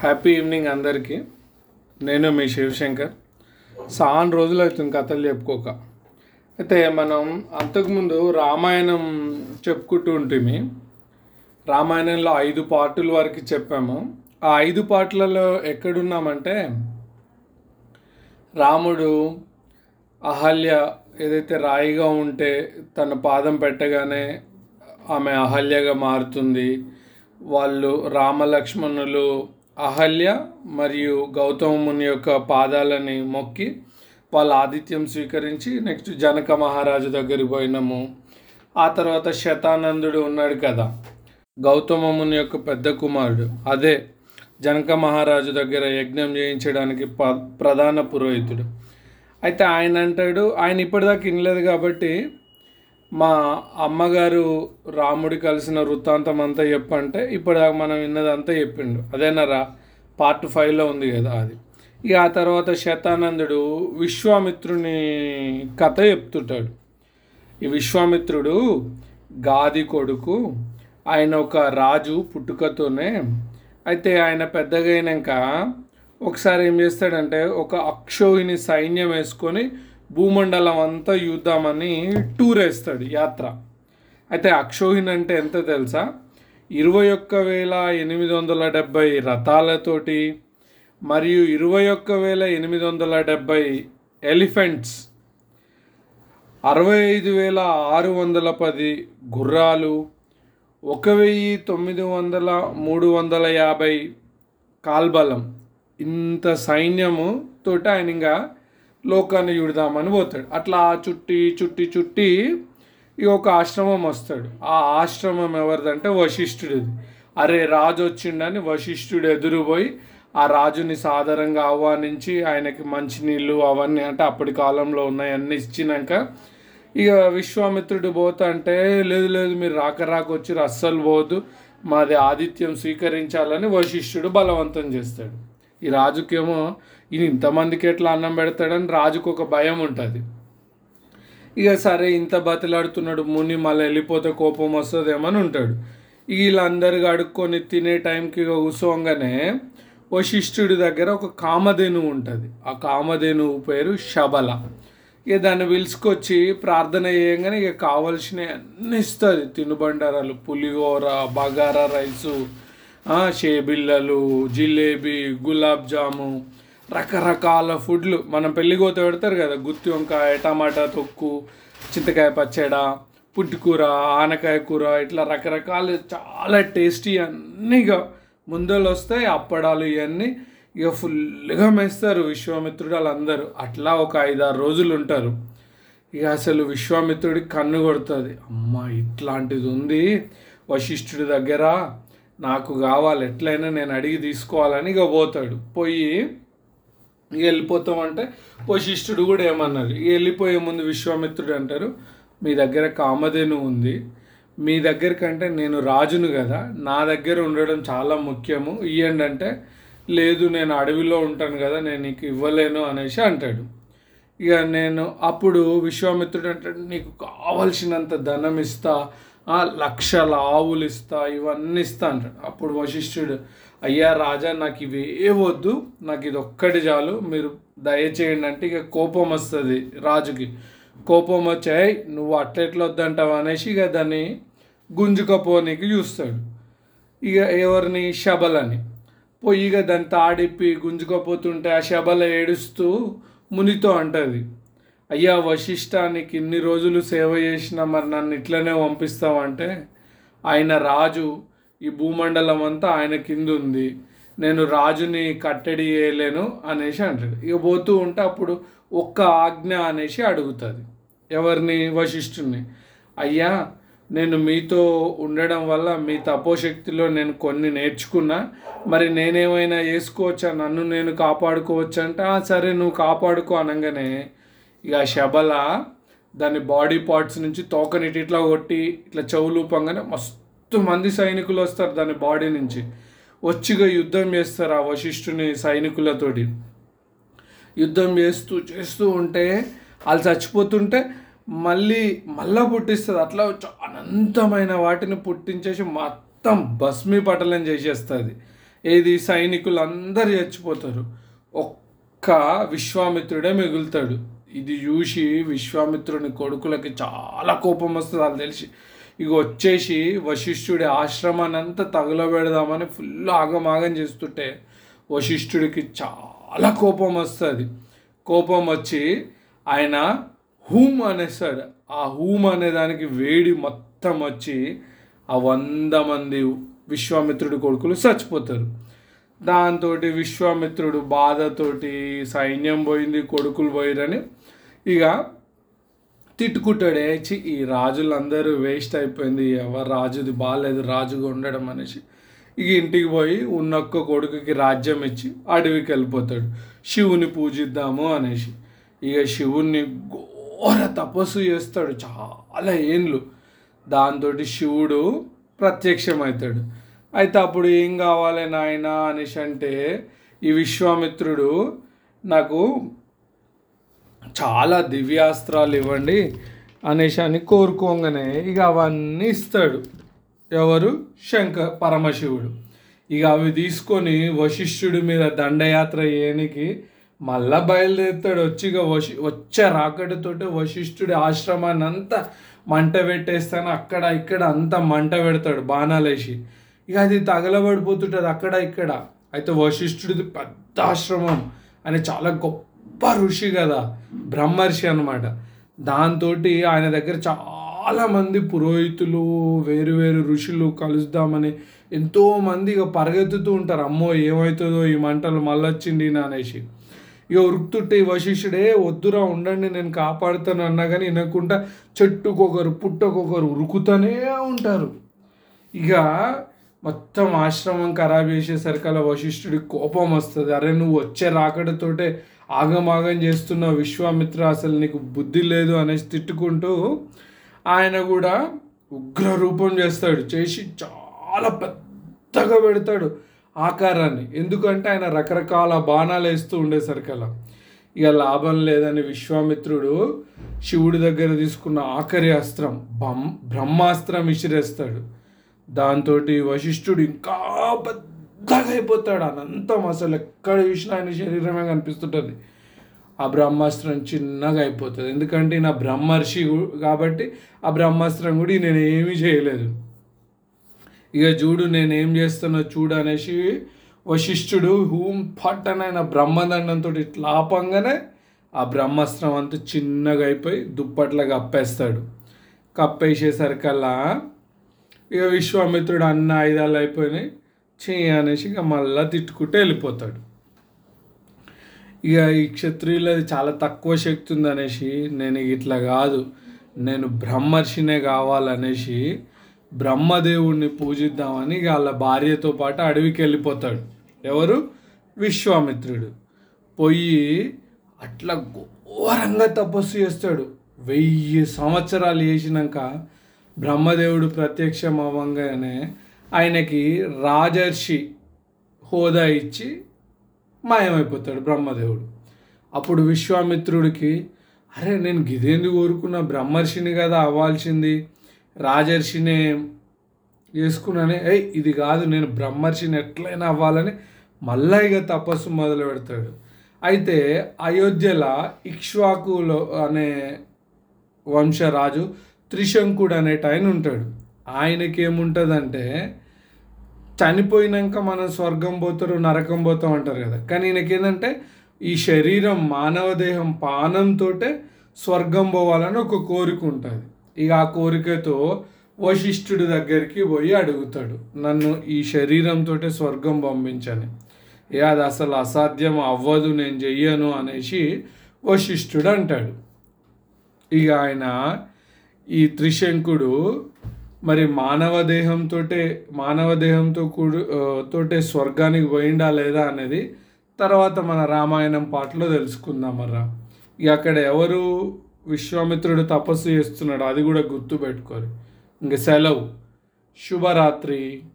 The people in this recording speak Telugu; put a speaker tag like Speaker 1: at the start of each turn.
Speaker 1: హ్యాపీ ఈవినింగ్ అందరికీ నేను మీ శివశంకర్ చాలా రోజులు అవుతుంది కథలు చెప్పుకోక అయితే మనం అంతకుముందు రామాయణం చెప్పుకుంటూ ఉంటుంది రామాయణంలో ఐదు పార్టుల వరకు చెప్పాము ఆ ఐదు పాటలలో ఎక్కడున్నామంటే రాముడు అహల్య ఏదైతే రాయిగా ఉంటే తన పాదం పెట్టగానే ఆమె అహల్యగా మారుతుంది వాళ్ళు రామలక్ష్మణులు అహల్య మరియు గౌతమ ముని యొక్క పాదాలని మొక్కి వాళ్ళ ఆతిథ్యం స్వీకరించి నెక్స్ట్ జనక మహారాజు దగ్గరికి పోయినాము ఆ తర్వాత శతానందుడు ఉన్నాడు కదా గౌతమ ముని యొక్క పెద్ద కుమారుడు అదే జనక మహారాజు దగ్గర యజ్ఞం చేయించడానికి ప ప్రధాన పురోహితుడు అయితే ఆయన అంటాడు ఆయన ఇప్పటిదాకా వినలేదు కాబట్టి మా అమ్మగారు రాముడి కలిసిన వృత్తాంతం అంతా చెప్పంటే ఇప్పటిదాకా మనం విన్నదంతా చెప్పిండు అదేనారా పార్ట్ ఫైవ్లో ఉంది కదా అది ఇక ఆ తర్వాత శతానందుడు విశ్వామిత్రుని కథ చెప్తుంటాడు ఈ విశ్వామిత్రుడు గాది కొడుకు ఆయన ఒక రాజు పుట్టుకతోనే అయితే ఆయన పెద్దగా అయినాక ఒకసారి ఏం చేస్తాడంటే ఒక అక్షోహిని సైన్యం వేసుకొని భూమండలం అంతా చూద్దామని టూర్ వేస్తాడు యాత్ర అయితే అక్షోహిన్ అంటే ఎంత తెలుసా ఇరవై ఒక్క వేల ఎనిమిది వందల డెబ్భై రథాలతోటి మరియు ఇరవై ఒక్క వేల ఎనిమిది వందల డెబ్భై ఎలిఫెంట్స్ అరవై ఐదు వేల ఆరు వందల పది గుర్రాలు ఒక వెయ్యి తొమ్మిది వందల మూడు వందల యాభై కాల్బలం ఇంత సైన్యము తోటి ఆయన ఇంకా లోకాన్ని చూడదామని పోతాడు అట్లా చుట్టి చుట్టి చుట్టి ఇక ఒక ఆశ్రమం వస్తాడు ఆ ఆశ్రమం ఎవరిదంటే వశిష్ఠుడిది అరే రాజు వచ్చిండని వశిష్ఠుడు ఎదురుపోయి ఆ రాజుని సాధారణంగా ఆహ్వానించి ఆయనకి మంచినీళ్ళు అవన్నీ అంటే అప్పటి కాలంలో ఉన్నాయి అన్నీ ఇచ్చినాక ఇక విశ్వామిత్రుడు పోతా అంటే లేదు లేదు మీరు రాక రాక వచ్చి అస్సలు పోదు మాది ఆతిథ్యం స్వీకరించాలని వశిష్ఠుడు బలవంతం చేస్తాడు ఈ రాజుకేమో ఈయన ఇంతమందికి ఎట్లా అన్నం పెడతాడని రాజుకు ఒక భయం ఉంటుంది ఇక సరే ఇంత బతిలాడుతున్నాడు ముని మళ్ళీ వెళ్ళిపోతే కోపం వస్తుందేమని ఉంటాడు ఇక వీళ్ళందరూ అడుక్కొని తినే టైంకి ఇక కూసోగానే వశిష్ఠుడి దగ్గర ఒక కామధేను ఉంటుంది ఆ కామధేనువు పేరు శబల ఇక దాన్ని పిలుచుకొచ్చి ప్రార్థన చేయగానే ఇక కావలసినవి అన్నీ ఇస్తుంది తినుబండారాలు పులిహోర బగారా రైసు ఆ, షేబిళ్ళలు జిలేబీ గులాబ్ జాము రకరకాల ఫుడ్లు మనం పెళ్ళి కోత పెడతారు కదా గుత్తి వంకాయ టమాటా తొక్కు చింతకాయ పచ్చడ పుట్టికూర ఆనకాయ కూర ఇట్లా రకరకాలు చాలా టేస్టీ అన్నీ ఇక ముందలు వస్తాయి అప్పడాలు ఇవన్నీ ఇక ఫుల్గా మేస్తారు విశ్వామిత్రుడు వాళ్ళందరూ అట్లా ఒక ఐదారు రోజులు ఉంటారు ఇక అసలు విశ్వామిత్రుడికి కన్ను కొడుతుంది అమ్మ ఇట్లాంటిది ఉంది వశిష్ఠుడి దగ్గర నాకు కావాలి ఎట్లయినా నేను అడిగి తీసుకోవాలని ఇక పోతాడు పోయి ఇక వెళ్ళిపోతామంటే వశిష్ఠుడు కూడా ఏమన్నారు ఇక వెళ్ళిపోయే ముందు విశ్వామిత్రుడు అంటారు మీ దగ్గర కామధేను ఉంది మీ దగ్గర కంటే నేను రాజును కదా నా దగ్గర ఉండడం చాలా ముఖ్యము ఇవ్వండి అంటే లేదు నేను అడవిలో ఉంటాను కదా నేను నీకు ఇవ్వలేను అనేసి అంటాడు ఇక నేను అప్పుడు విశ్వామిత్రుడు అంటాడు నీకు కావలసినంత ధనం ఇస్తా ఆ, లక్షల ఆవులు ఇస్తా ఇవన్నీ ఇస్తా అంటాడు అప్పుడు వశిష్ఠుడు అయ్యా రాజా నాకు ఇవి ఏ వద్దు నాకు ఇది ఒక్కటి చాలు మీరు దయచేయండి అంటే ఇక కోపం వస్తుంది రాజుకి కోపం వచ్చాయి నువ్వు అట్లెట్లా వద్దంటావు అనేసి ఇక దాన్ని గుంజుకపోనీకి చూస్తాడు ఇక ఎవరిని శబలని పోయి ఇక దాన్ని తాడిప్పి గుంజుకపోతుంటే ఆ శబల ఏడుస్తూ మునితో అంటది అయ్యా వశిష్ఠ నీకు ఇన్ని రోజులు సేవ చేసిన మరి నన్ను ఇట్లనే పంపిస్తావంటే ఆయన రాజు ఈ భూమండలం అంతా ఆయన కింద ఉంది నేను రాజుని కట్టడి చేయలేను అనేసి అంటాడు ఇక పోతూ ఉంటే అప్పుడు ఒక్క ఆజ్ఞ అనేసి అడుగుతుంది ఎవరిని వశిష్ఠుని అయ్యా నేను మీతో ఉండడం వల్ల మీ తపోశక్తిలో నేను కొన్ని నేర్చుకున్నా మరి నేనేమైనా చేసుకోవచ్చా నన్ను నేను కాపాడుకోవచ్చా అంటే "ఆ, సరే నువ్వు కాపాడుకో అనగానే ఇక ఆ శబల దాని బాడీ పార్ట్స్ నుంచి తోకనిటి ఇట్లా కొట్టి ఇట్లా చెవులు ఊపంగానే మస్తు మంది సైనికులు వస్తారు దాని బాడీ నుంచి వచ్చిగా యుద్ధం చేస్తారు ఆ వశిష్ఠుని సైనికులతోటి యుద్ధం చేస్తూ చేస్తూ ఉంటే వాళ్ళు చచ్చిపోతుంటే మళ్ళీ మళ్ళా పుట్టిస్తుంది అట్లా చ- అనంతమైన వాటిని పుట్టించేసి మొత్తం భస్మీ పటలం చేసేస్తుంది ఏది సైనికులు అందరు చచ్చిపోతారు ఒక్క విశ్వామిత్రుడే మిగులుతాడు ఇది చూసి విశ్వామిత్రుని కొడుకులకి చాలా కోపం వస్తుంది వాళ్ళు తెలిసి ఇక వచ్చేసి వశిష్ఠుడి ఆశ్రమాన్ని అంతా తగులబెడదామని ఫుల్ ఆగమాగం చేస్తుంటే వశిష్ఠుడికి చాలా కోపం వస్తుంది కోపం వచ్చి ఆయన హూమ్ అనేస్తాడు ఆ హూమ్ అనే దానికి వేడి మొత్తం వచ్చి ఆ వంద మంది విశ్వామిత్రుడి కొడుకులు చచ్చిపోతారు దాంతో విశ్వామిత్రుడు బాధతోటి సైన్యం పోయింది కొడుకులు పోయిరని ఇక తిట్టుకుంటాడే చి ఈ రాజులందరూ వేస్ట్ అయిపోయింది ఎవరు రాజుది బాగాలేదు రాజుగా ఉండడం అనేసి ఇక ఇంటికి పోయి ఉన్నొక్క కొడుకుకి రాజ్యం ఇచ్చి అడవికి వెళ్ళిపోతాడు శివుని పూజిద్దాము అనేసి ఇక శివుణ్ణి ఘోర తపస్సు చేస్తాడు చాలా ఏండ్లు దాంతో శివుడు ప్రత్యక్షమవుతాడు అయితే అప్పుడు ఏం కావాలి నాయన అనేసి అంటే ఈ విశ్వామిత్రుడు నాకు చాలా దివ్యాస్త్రాలు ఇవ్వండి అనేసి అని కోరుకోగానే ఇక అవన్నీ ఇస్తాడు ఎవరు శంక పరమశివుడు ఇక అవి తీసుకొని వశిష్ఠుడి మీద దండయాత్ర చేయనికి మళ్ళా బయలుదేరుతాడు వచ్చి ఇక వశి వచ్చే రాకడితోటి వశిష్ఠుడి ఆశ్రమాన్ని అంతా మంట పెట్టేస్తాను అక్కడ ఇక్కడ అంతా మంట పెడతాడు బాణాలేసి ఇక అది తగలబడిపోతుంటుంది అక్కడ ఇక్కడ అయితే వశిష్ఠుడిది పెద్ద ఆశ్రమం అని చాలా గొప్ప ఋషి కదా బ్రహ్మర్షి అనమాట దాంతో ఆయన దగ్గర చాలా మంది పురోహితులు వేరు వేరు ఋషులు కలుద్దామని ఎంతో మంది ఇక పరిగెత్తుతూ ఉంటారు అమ్మో ఏమవుతుందో ఈ మంటలు మళ్ళొచ్చింది నా అనేసి ఇక ఉరుకుతుంటే ఈ వశిష్ఠుడే వద్దురా ఉండండి నేను కాపాడుతాను అన్నా కానీ వినకుండా చెట్టుకొకరు పుట్టకొకరు ఉరుకుతూనే ఉంటారు ఇక మొత్తం ఆశ్రమం ఖరాబ్ చేసేసరికి అలా వశిష్ఠుడికి కోపం వస్తుంది అరే నువ్వు వచ్చే రాకడతోటే ఆగమాగం చేస్తున్న విశ్వామిత్ర అసలు నీకు బుద్ధి లేదు అనేసి తిట్టుకుంటూ ఆయన కూడా ఉగ్ర రూపం చేస్తాడు చేసి చాలా పెద్దగా పెడతాడు ఆకారాన్ని ఎందుకంటే ఆయన రకరకాల బాణాలు వేస్తూ ఉండేసరికి అలా ఇక లాభం లేదని విశ్వామిత్రుడు శివుడి దగ్గర తీసుకున్న ఆఖరి అస్త్రం బం బ్రహ్మాస్త్రం విసిరేస్తాడు దాంతో వశిష్ఠుడు ఇంకా పెద్దగా అయిపోతాడు అనంతం అసలు ఎక్కడ చూసినా ఆయన శరీరమే కనిపిస్తుంటుంది ఆ బ్రహ్మాస్త్రం చిన్నగా అయిపోతుంది ఎందుకంటే నా బ్రహ్మర్షి గు- కాబట్టి ఆ బ్రహ్మాస్త్రం కూడా నేను ఏమీ చేయలేదు ఇక చూడు నేను ఏం చేస్తానో చూడు అనేసి వశిష్ఠుడు హూం ఫట్ అని ఆయన బ్రహ్మదండంతో ఇట్లా ఆపంగానే ఆ బ్రహ్మాస్త్రం అంతా చిన్నగా అయిపోయి దుప్పట్లా కప్పేస్తాడు కప్పేసేసరికల్లా ఇక విశ్వామిత్రుడు అన్న ఆయుధాలు అయిపోయినాయి చెయ్యి అనేసి ఇక మళ్ళా తిట్టుకుంటూ వెళ్ళిపోతాడు ఇక ఈ క్షత్రియులది చాలా తక్కువ శక్తి ఉందనేసి నేను ఇట్లా కాదు నేను బ్రహ్మర్షినే కావాలనేసి బ్రహ్మదేవుణ్ణి పూజిద్దామని ఇక వాళ్ళ భార్యతో పాటు అడవికి వెళ్ళిపోతాడు ఎవరు విశ్వామిత్రుడు పోయి అట్లా ఘోరంగా తపస్సు చేస్తాడు వెయ్యి సంవత్సరాలు చేసినాక బ్రహ్మదేవుడు ప్రత్యక్షం అవ్వగానే ఆయనకి రాజర్షి హోదా ఇచ్చి మాయమైపోతాడు బ్రహ్మదేవుడు అప్పుడు విశ్వామిత్రుడికి అరే నేను గిదేంది కోరుకున్న బ్రహ్మర్షిని కదా అవ్వాల్సింది రాజర్షినే చేసుకున్నానే ఏయ్ ఇది కాదు నేను బ్రహ్మర్షిని ఎట్లయినా అవ్వాలని మళ్ళా ఇక తపస్సు మొదలు పెడతాడు అయితే అయోధ్యలో ఇక్ష్వాకులో అనే వంశరాజు త్రిశంకుడు అనేట ఆయన ఉంటాడు ఆయనకి ఏముంటుందంటే చనిపోయినాక మనం స్వర్గం పోతారు నరకం పోతాం అంటారు కదా కానీ ఈయనకేంటంటే ఈ శరీరం మానవ దేహం పానంతో స్వర్గం పోవాలని ఒక కోరిక ఉంటుంది ఇక ఆ కోరికతో వశిష్ఠుడి దగ్గరికి పోయి అడుగుతాడు నన్ను ఈ శరీరంతో స్వర్గం పంపించని ఏ అది అసలు అసాధ్యం అవ్వదు నేను చెయ్యను అనేసి వశిష్ఠుడు అంటాడు ఇక ఆయన ఈ త్రిశంకుడు మరి మానవ దేహంతో మానవ దేహంతో కూడు ఆ, తోటే స్వర్గానికి పోయిండా లేదా అనేది తర్వాత మన రామాయణం పాటలో తెలుసుకుందాం మర్రా ఇక అక్కడ ఎవరు విశ్వామిత్రుడు తపస్సు చేస్తున్నాడు అది కూడా గుర్తుపెట్టుకోరు ఇంక సెలవు శుభరాత్రి